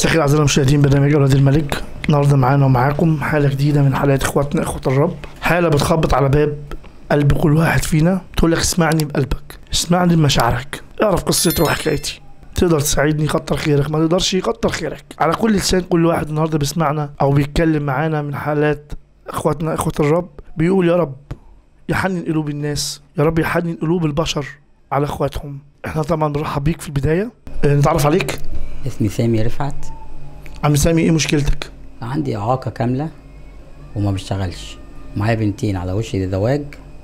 مساء الخير اعزائي المشاهدين برنامج اولاد الملك النهارده معانا ومعاكم حاله جديده من حالات اخواتنا اخوه الرب حاله بتخبط على باب قلب كل واحد فينا تقول لك اسمعني بقلبك اسمعني بمشاعرك اعرف قصتي وحكايتي تقدر تساعدني كتر خيرك ما تقدرش يكتر خيرك على كل لسان كل واحد النهارده بيسمعنا او بيتكلم معانا من حالات اخواتنا اخوه الرب بيقول يا رب يحنن قلوب الناس يا رب يحنن قلوب البشر على اخواتهم احنا طبعا بنرحب بيك في البدايه اه، نتعرف عليك اسمي سامي رفعت عم سامي ايه مشكلتك عندي إعاقة كاملة وما بشتغلش معايا بنتين على وش الزواج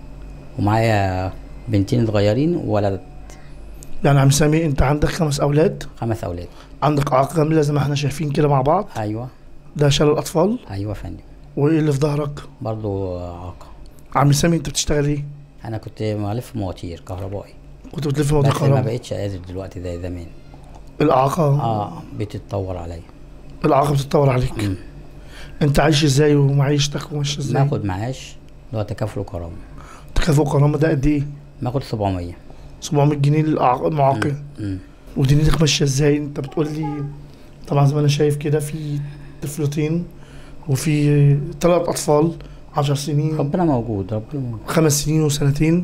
ومعايا بنتين صغيرين وولد يعني عم سامي انت عندك خمس اولاد خمس أولاد عندك اعاقه كامله زي ما احنا شايفين كده مع بعض أيوة ده شلل الاطفال أيوة يا فندم وايه اللي في ظهرك برضو إعاقة عم سامي انت بتشتغل ايه أنا كنت ملف مواتير كهربائي كنت بتلف موضوع بس ما كهرباء بقتش قادر دلوقتي زي زمان الاعاقه اه بتتطور عليا الاعاقه بتتطور عليك مم. انت عايش ازاي ومعيشتك وماشيه ازاي باخد معاش اللي هو تكافل وكرامة تكافؤ كرامه ده قد ايه باخد 700 700 جنيه للمعاقين مم. ودنيتك ماشيه ازاي انت بتقول لي طبعا زي ما انا شايف كده في طفلتين وفي ثلاث اطفال 10 سنين ربنا موجود ربنا موجود خمس سنين وسنتين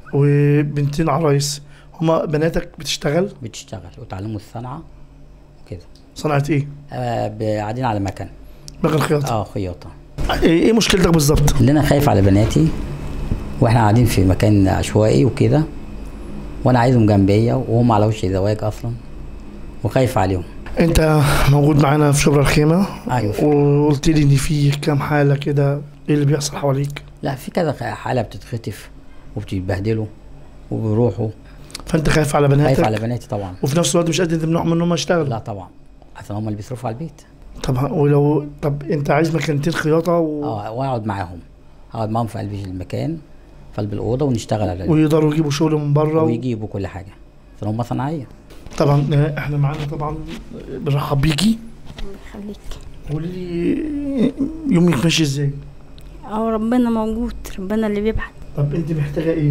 وبنتين عرايس هما بناتك بتشتغل بتشتغل وتعلموا الصنعة وكده صنعة ايه؟ آه ب- قاعدين على مكن مكان خياطة اه خياطة ايه إيه مشكلتك بالظبط؟ اللي انا خايف على بناتي واحنا قاعدين في مكان عشوائي وكده وانا عايزهم جنبيا وهم على وش زواج اصلا وخايف عليهم انت موجود معانا في شبرا الخيمة ايوه وقلت لي ان في كام حالة كده ايه اللي بيحصل حواليك لا في كذا خ- حالة بتتخطف وبتتبهدلوا وبيروحوا فانت خايف على خايف بناتك على بناتي طبعا وفي نفس الوقت مش قادر تمنعهم ان هم يشتغلوا لا طبعا عشان هم اللي بيصرفوا على البيت طب ولو طب انت عايز مكانتين خياطة و... اه واقعد معاهم اقعد معاهم في قلب المكان في قلب الاوضه ونشتغل على ويقدروا يجيبوا شغل من بره و... ويجيبوا كل حاجه عشان هم صناعيه طبعا آه، احنا معانا طبعا بنرحب بيكي خليك قولي لي يومك ماشي ازاي؟ اه ربنا موجود ربنا اللي بيبعت طب انت محتاجة ايه؟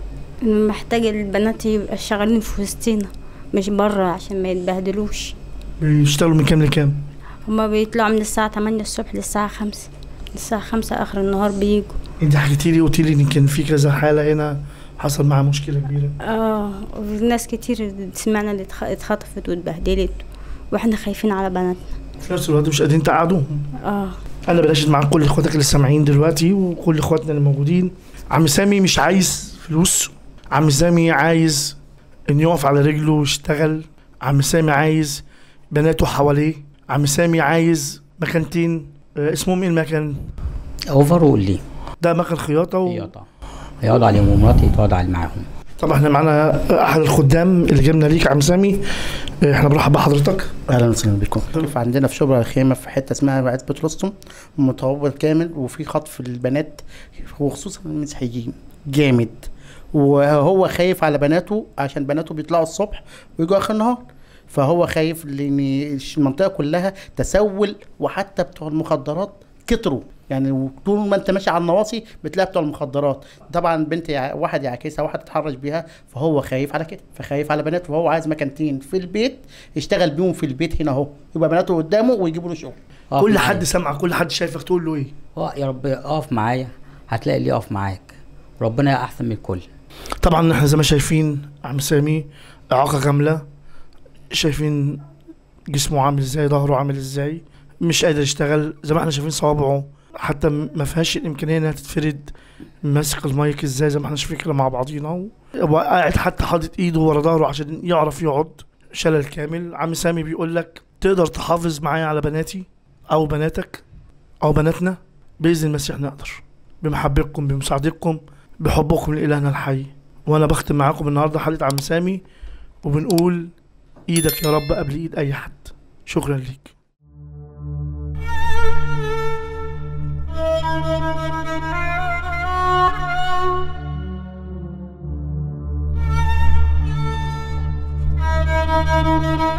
محتاجة البنات يبقى شغالين في وسطينا مش بره عشان ما يتبهدلوش بيشتغلوا من كام لكام؟ هما بيطلعوا من الساعة 8 الصبح للساعة 5 الساعة 5 آخر النهار بيجوا انت حكيتي لي قلت لي ان كان في كذا حالة هنا حصل معاها مشكلة كبيرة اه وفي ناس كتير سمعنا اللي اتخ- اتخطفت واتبهدلت واحنا خايفين على بناتنا في نفس الوقت مش قادرين تقعدوهم اه انا بناشد مع كل اخواتك اللي سامعين دلوقتي وكل اخواتنا اللي موجودين عم سامي مش عايز فلوس عم سامي عايز انه يقف على رجله ويشتغل عم سامي عايز بناته حواليه عم سامي عايز مكانتين آه، اسمهم ايه المكان اوفر وقولي ده مكان خياطه و... خياطه يقعدوا عليهم ومراتي تقعد على معاهم طبعا احنا معانا احد الخدام اللي جبنا ليك عم سامي آه، احنا بنرحب بحضرتك اهلا وسهلا بكم في عندنا في شبرا الخيمه في حته اسمها عتبه رستم متطور كامل وفي خطف البنات وخصوصا المسيحيين جامد وهو خايف على بناته عشان بناته بيطلعوا الصبح ويجوا اخر النهار فهو خايف لان المنطقه كلها تسول وحتى بتوع المخدرات كتروا يعني طول ما انت ماشي على النواصي بتلاقي بتوع المخدرات طبعا بنت يع... واحد يعكسها واحد يتحرش بيها فهو خايف على كده فخايف على بناته فهو عايز مكانتين في البيت يشتغل بيهم في البيت هنا اهو يبقى بناته قدامه ويجيبوا له شغل اقف كل معايا. حد سامع كل حد شايفك تقول له ايه اه يا رب اقف معايا هتلاقي اللي يقف معاك ربنا احسن من الكل طبعا احنا زي ما شايفين عم سامي اعاقه كامله شايفين جسمه عامل ازاي ظهره عامل ازاي مش قادر يشتغل زي ما احنا شايفين صوابعه حتى م- ما فيهاش الامكانيه انها تتفرد ماسك المايك ازاي زي ما احنا شايفين كده مع بعضينا وقاعد حتى حاطط ايده ورا ظهره عشان يعرف يقعد شلل كامل عم سامي بيقول لك تقدر تحافظ معايا على بناتي او بناتك او بناتنا باذن المسيح نقدر بمحبتكم بمساعدتكم بحبكم لإلهنا الحي وانا بختم معاكم النهارده حلقه عم سامي وبنقول ايدك يا رب قبل ايد اي حد شكرا ليك Thank you.